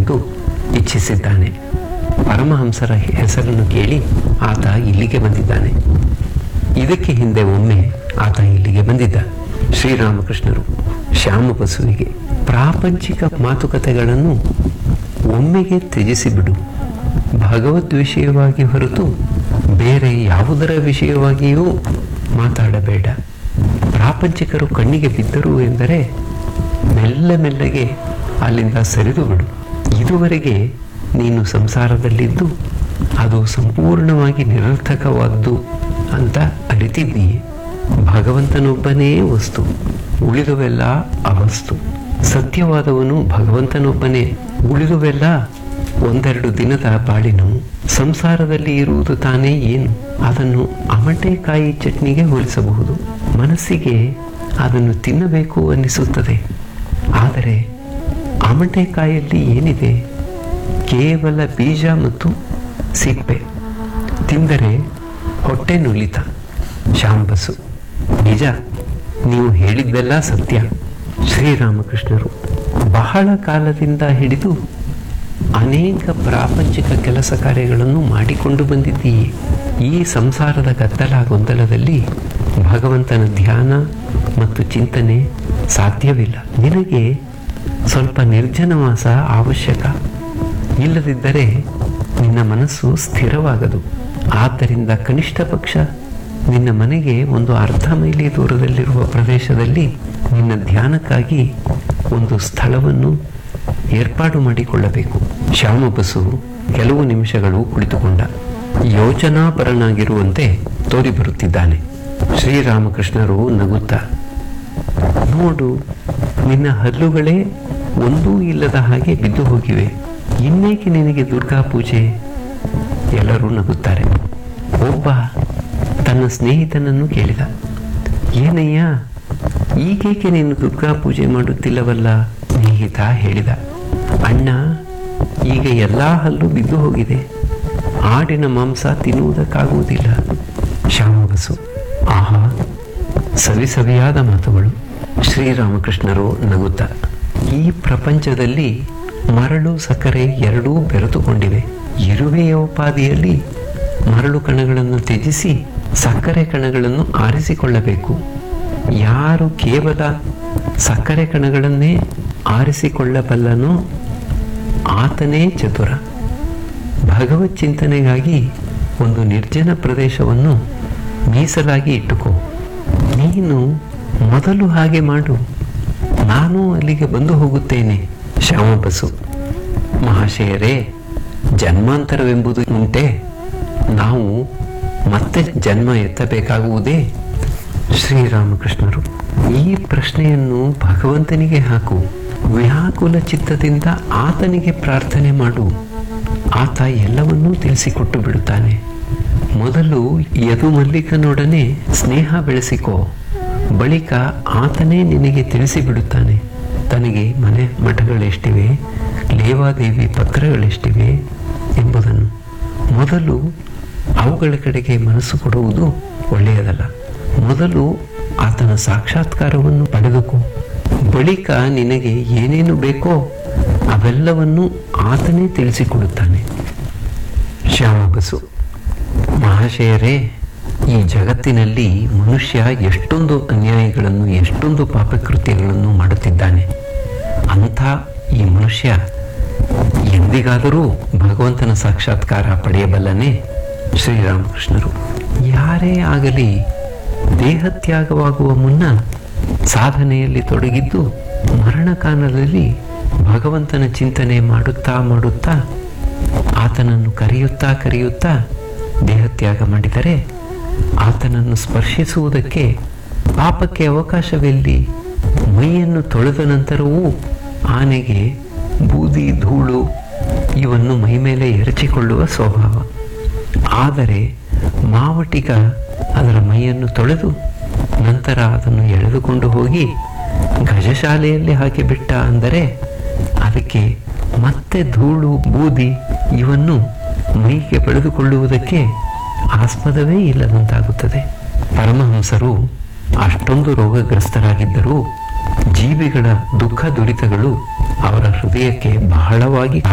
ಎಂದು ಇಚ್ಛಿಸಿದ್ದಾನೆ ಪರಮಹಂಸರ ಹೆಸರನ್ನು ಕೇಳಿ ಆತ ಇಲ್ಲಿಗೆ ಬಂದಿದ್ದಾನೆ ಇದಕ್ಕೆ ಹಿಂದೆ ಒಮ್ಮೆ ಆತ ಇಲ್ಲಿಗೆ ಬಂದಿದ್ದ ಶ್ರೀರಾಮಕೃಷ್ಣರು ಶ್ಯಾಮ ಬಸುವಿಗೆ ಪ್ರಾಪಂಚಿಕ ಮಾತುಕತೆಗಳನ್ನು ಒಮ್ಮೆಗೆ ತ್ಯಜಿಸಿಬಿಡು ಭಗವದ್ ವಿಷಯವಾಗಿ ಹೊರತು ಬೇರೆ ಯಾವುದರ ವಿಷಯವಾಗಿಯೂ ಮಾತಾಡಬೇಡ ಪ್ರಾಪಂಚಿಕರು ಕಣ್ಣಿಗೆ ಬಿದ್ದರು ಎಂದರೆ ಮೆಲ್ಲ ಮೆಲ್ಲಗೆ ಅಲ್ಲಿಂದ ಸರಿದು ಬಿಡು ಇದುವರೆಗೆ ನೀನು ಸಂಸಾರದಲ್ಲಿದ್ದು ಅದು ಸಂಪೂರ್ಣವಾಗಿ ನಿರರ್ಥಕವಾದ್ದು ಅಂತ ಅರಿತಿದ್ದೀಯೆ ಭಗವಂತನೊಬ್ಬನೇ ವಸ್ತು ಉಳಿದುವೆಲ್ಲ ಅವಸ್ತು ಸತ್ಯವಾದವನು ಭಗವಂತನೊಬ್ಬನೇ ಉಳಿದುವೆಲ್ಲ ಒಂದೆರಡು ದಿನದ ಬಾಳಿನು ಸಂಸಾರದಲ್ಲಿ ಇರುವುದು ತಾನೇ ಏನು ಅದನ್ನು ಅಮಟೆಕಾಯಿ ಚಟ್ನಿಗೆ ಹೋಲಿಸಬಹುದು ಮನಸ್ಸಿಗೆ ಅದನ್ನು ತಿನ್ನಬೇಕು ಅನ್ನಿಸುತ್ತದೆ ಆದರೆ ಅಮಟೆಕಾಯಲ್ಲಿ ಏನಿದೆ ಕೇವಲ ಬೀಜ ಮತ್ತು ಸಿಪ್ಪೆ ತಿಂದರೆ ಹೊಟ್ಟೆ ನುಲಿತ ಶಾಂಬಸು ನಿಜ ನೀವು ಹೇಳಿದ್ದೆಲ್ಲ ಸತ್ಯ ಶ್ರೀರಾಮಕೃಷ್ಣರು ಬಹಳ ಕಾಲದಿಂದ ಹಿಡಿದು ಅನೇಕ ಪ್ರಾಪಂಚಿಕ ಕೆಲಸ ಕಾರ್ಯಗಳನ್ನು ಮಾಡಿಕೊಂಡು ಬಂದಿದ್ದೀಯೆ ಈ ಸಂಸಾರದ ಗದ್ದಲ ಗೊಂದಲದಲ್ಲಿ ಭಗವಂತನ ಧ್ಯಾನ ಮತ್ತು ಚಿಂತನೆ ಸಾಧ್ಯವಿಲ್ಲ ನಿನಗೆ ಸ್ವಲ್ಪ ನಿರ್ಜನವಾಸ ಅವಶ್ಯಕ ಇಲ್ಲದಿದ್ದರೆ ನಿನ್ನ ಮನಸ್ಸು ಸ್ಥಿರವಾಗದು ಆದ್ದರಿಂದ ಕನಿಷ್ಠ ಪಕ್ಷ ನಿನ್ನ ಮನೆಗೆ ಒಂದು ಅರ್ಧ ಮೈಲಿ ದೂರದಲ್ಲಿರುವ ಪ್ರದೇಶದಲ್ಲಿ ನಿನ್ನ ಧ್ಯಾನಕ್ಕಾಗಿ ಒಂದು ಸ್ಥಳವನ್ನು ಏರ್ಪಾಡು ಮಾಡಿಕೊಳ್ಳಬೇಕು ಶ್ಯಾಮಬಸು ಕೆಲವು ನಿಮಿಷಗಳು ಕುಳಿತುಕೊಂಡ ಯೋಚನಾಪರನಾಗಿರುವಂತೆ ತೋರಿಬರುತ್ತಿದ್ದಾನೆ ಶ್ರೀರಾಮಕೃಷ್ಣರು ನಗುತ್ತಾ ನೋಡು ನಿನ್ನ ಹಲ್ಲುಗಳೇ ಒಂದೂ ಇಲ್ಲದ ಹಾಗೆ ಬಿದ್ದು ಹೋಗಿವೆ ಇನ್ನೇಕೆ ನಿನಗೆ ದುರ್ಗಾ ಪೂಜೆ ಎಲ್ಲರೂ ನಗುತ್ತಾರೆ ಒಬ್ಬ ತನ್ನ ಸ್ನೇಹಿತನನ್ನು ಕೇಳಿದ ಏನಯ್ಯ ಈಗೇಕೆ ನೀನು ದುರ್ಗಾ ಪೂಜೆ ಮಾಡುತ್ತಿಲ್ಲವಲ್ಲ ಸ್ನೇಹಿತ ಹೇಳಿದ ಅಣ್ಣ ಈಗ ಎಲ್ಲ ಹಲ್ಲು ಬಿದ್ದು ಹೋಗಿದೆ ಆಡಿನ ಮಾಂಸ ತಿನ್ನುವುದಕ್ಕಾಗುವುದಿಲ್ಲ ಶ್ಯಾಮಬಸು ಆಹಾ ಸವಿ ಸವಿಯಾದ ಮಾತುಗಳು ಶ್ರೀರಾಮಕೃಷ್ಣರು ನಗುತ್ತ ಈ ಪ್ರಪಂಚದಲ್ಲಿ ಮರಳು ಸಕ್ಕರೆ ಎರಡೂ ಬೆರೆತುಕೊಂಡಿವೆ ಇರುವೆಯ ಉಪಾದಿಯಲ್ಲಿ ಮರಳು ಕಣಗಳನ್ನು ತ್ಯಜಿಸಿ ಸಕ್ಕರೆ ಕಣಗಳನ್ನು ಆರಿಸಿಕೊಳ್ಳಬೇಕು ಯಾರು ಕೇವಲ ಸಕ್ಕರೆ ಕಣಗಳನ್ನೇ ಆರಿಸಿಕೊಳ್ಳಬಲ್ಲನೋ ಆತನೇ ಚತುರ ಭಗವತ್ ಚಿಂತನೆಗಾಗಿ ಒಂದು ನಿರ್ಜನ ಪ್ರದೇಶವನ್ನು ಮೀಸಲಾಗಿ ಇಟ್ಟುಕೋ ನೀನು ಮೊದಲು ಹಾಗೆ ಮಾಡು ನಾನು ಅಲ್ಲಿಗೆ ಬಂದು ಹೋಗುತ್ತೇನೆ ಶ್ಯಾಮಬಸು ಮಹಾಶಯರೇ ಜನ್ಮಾಂತರವೆಂಬುದು ಉಂಟೆ ನಾವು ಮತ್ತೆ ಜನ್ಮ ಎತ್ತಬೇಕಾಗುವುದೇ ಶ್ರೀರಾಮಕೃಷ್ಣರು ಈ ಪ್ರಶ್ನೆಯನ್ನು ಭಗವಂತನಿಗೆ ಹಾಕು ವ್ಯಾಕುಲ ಚಿತ್ತದಿಂದ ಆತನಿಗೆ ಪ್ರಾರ್ಥನೆ ಮಾಡು ಆತ ಎಲ್ಲವನ್ನೂ ತಿಳಿಸಿಕೊಟ್ಟು ಬಿಡುತ್ತಾನೆ ಮೊದಲು ಯದು ಮಲ್ಲಿಕನೊಡನೆ ಸ್ನೇಹ ಬೆಳೆಸಿಕೋ ಬಳಿಕ ಆತನೇ ನಿನಗೆ ತಿಳಿಸಿಬಿಡುತ್ತಾನೆ ತನಗೆ ಮನೆ ಮಠಗಳೆಷ್ಟಿವೆ ಲೇವಾದೇವಿ ಪತ್ರಗಳೆಷ್ಟಿವೆ ಎಂಬುದನ್ನು ಮೊದಲು ಅವುಗಳ ಕಡೆಗೆ ಮನಸ್ಸು ಕೊಡುವುದು ಒಳ್ಳೆಯದಲ್ಲ ಮೊದಲು ಆತನ ಸಾಕ್ಷಾತ್ಕಾರವನ್ನು ಪಡೆದುಕೋ ಬಳಿಕ ನಿನಗೆ ಏನೇನು ಬೇಕೋ ಅವೆಲ್ಲವನ್ನು ಆತನೇ ತಿಳಿಸಿಕೊಡುತ್ತಾನೆ ಶ್ಯಾಮಬಸು ಮಹಾಶಯರೇ ಈ ಜಗತ್ತಿನಲ್ಲಿ ಮನುಷ್ಯ ಎಷ್ಟೊಂದು ಅನ್ಯಾಯಗಳನ್ನು ಎಷ್ಟೊಂದು ಪಾಪಕೃತ್ಯಗಳನ್ನು ಮಾಡುತ್ತಿದ್ದಾನೆ ಅಂಥ ಈ ಮನುಷ್ಯ ಎಂದಿಗಾದರೂ ಭಗವಂತನ ಸಾಕ್ಷಾತ್ಕಾರ ಪಡೆಯಬಲ್ಲನೆ ಶ್ರೀರಾಮಕೃಷ್ಣರು ಯಾರೇ ಆಗಲಿ ದೇಹತ್ಯಾಗವಾಗುವ ಮುನ್ನ ಸಾಧನೆಯಲ್ಲಿ ತೊಡಗಿದ್ದು ಮರಣಕಾಲದಲ್ಲಿ ಭಗವಂತನ ಚಿಂತನೆ ಮಾಡುತ್ತಾ ಮಾಡುತ್ತಾ ಆತನನ್ನು ಕರೆಯುತ್ತಾ ಕರೆಯುತ್ತಾ ದೇಹತ್ಯಾಗ ಮಾಡಿದರೆ ಆತನನ್ನು ಸ್ಪರ್ಶಿಸುವುದಕ್ಕೆ ಪಾಪಕ್ಕೆ ಅವಕಾಶವೆಲ್ಲಿ ಮೈಯನ್ನು ತೊಳೆದ ನಂತರವೂ ಆನೆಗೆ ಬೂದಿ ಧೂಳು ಇವನ್ನು ಮೈ ಮೇಲೆ ಎರಚಿಕೊಳ್ಳುವ ಸ್ವಭಾವ ಆದರೆ ಮಾವಟಿಗ ಅದರ ಮೈಯನ್ನು ತೊಳೆದು ನಂತರ ಅದನ್ನು ಎಳೆದುಕೊಂಡು ಹೋಗಿ ಗಜಶಾಲೆಯಲ್ಲಿ ಹಾಕಿಬಿಟ್ಟ ಅಂದರೆ ಅದಕ್ಕೆ ಮತ್ತೆ ಧೂಳು ಬೂದಿ ಇವನ್ನು ಮೈಗೆ ಪಡೆದುಕೊಳ್ಳುವುದಕ್ಕೆ ಆಸ್ಪದವೇ ಇಲ್ಲದಂತಾಗುತ್ತದೆ ಪರಮಹಂಸರು ಅಷ್ಟೊಂದು ರೋಗಗ್ರಸ್ತರಾಗಿದ್ದರೂ ಜೀವಿಗಳ ದುಃಖ ದುರಿತಗಳು ಅವರ ಹೃದಯಕ್ಕೆ ಬಹಳವಾಗಿ